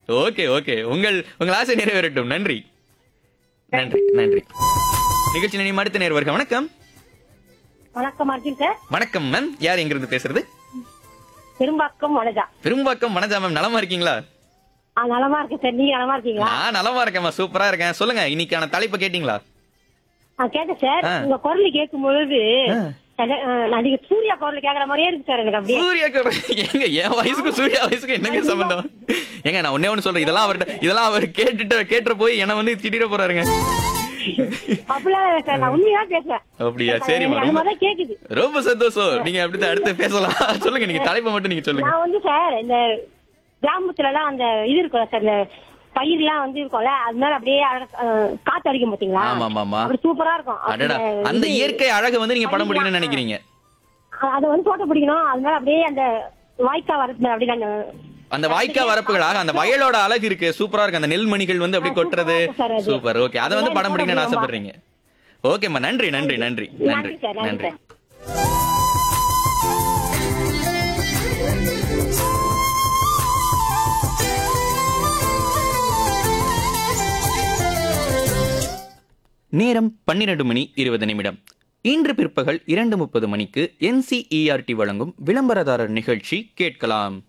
Okay okay உங்கள் உங்கள் ஆசை நிறைவேறட்டும் நன்றி நன்றி நன்றி நிகழ்ச்சி நினைவு அடுத்த நேர்வர்கள் வணக்கம் வணக்கம் அர்ஜுன் சார் வணக்கம் மேம் யார் எங்கிருந்து பேசுறது பெரும்பாக்கம் வனஜா பெரும்பாக்கம் வனஜா மேம் நலமா இருக்கீங்களா ஆ நலமா இருக்கேன் சார் நீங்க நலமா இருக்கீங்களா நான் நலமா இருக்கேன் சூப்பரா இருக்கேன் சொல்லுங்க இன்னைக்கான தலைப்பு கேட்டீங்களா ஆ கேட்டேன் சார் ஆ. உங்க குரல் கேட்கும் பொழுது ஆ. அத- ஆ, நான் நீங்க சூர்யா குரல் கேக்குற மாதிரியே இருக்கு சார் எனக்கு அப்படியே சூர்யா எங்க என் வயசுக்கு சூர்யா வயசுக்கு என்னங்க சம்பந்தம் ஏங்க நான் ஒன்னே ஒண்ணு சொல்றேன் இதெல்லாம் அவர்கிட்ட இதெல்லாம் அவர் கேட்டுட்டு கேட்டுற போய் என்ன வந்து திட்டிட போறாருங்க அப்படிலாம் இல்ல சார் நான் உண்மையா பேசுறேன் அப்படியா சரிம்மா எனக்கு அது ரொம்ப மாதிரிதான் கேக்குது ரொம்ப சந்தோஷம் நீங்க அப்படித்தான் அடுத்து பேசலாம் சொல்லுங்க நீங்க தலைப்பை மட்டும் நீங்க சொல்லுங்க நான் வந்து சார் இந்த கிராமத்துல எல்லாம் அந்த இது இருக்கும்ல சார் இந்த பயிர்லாம் வந்து இருக்கும்ல அது மேல அப்படியே அழகா, ஆ, காத்து அடிக்கும் பாத்தீங்களா ஆமா, ஆமா, ஆமா. அப்படி சூப்பரா இருக்கும் அடடா அந்த அந்த இது- இயற்கை அழகை வந்து நீங்க படம் பிடிக்கணும்னு நினைக்கிறீங்க அதை வந்து போட்டோ பிடிக்கணும் அது மேல அப்படியே அந்த வாய்க்கா வரது அப்படி நான் அந்த வாய்க்கா வரப்புகளாக அந்த வயலோட அழகு இருக்கு சூப்பரா இருக்கு அந்த நெல்மணிகள் வந்து அப்படி கொட்டுறது சூப்பரா இருக்கு சார் அது. சூப்பர் ஓகே அதை வந்து படம் பிடிக்கணும்னு ஆசைப்படுறீங்க ஓகேம்மா நன்றி நன்றி நன்றி நன்றி நன்றி சார், நன்றி நன்றி சார். நேரம் பன்னிரண்டு மணி இருபது நிமிடம் இன்று பிற்பகல் இரண்டு முப்பது மணிக்கு என்சிஇஆர்டி வழங்கும் விளம்பரதாரர் நிகழ்ச்சி கேட்கலாம்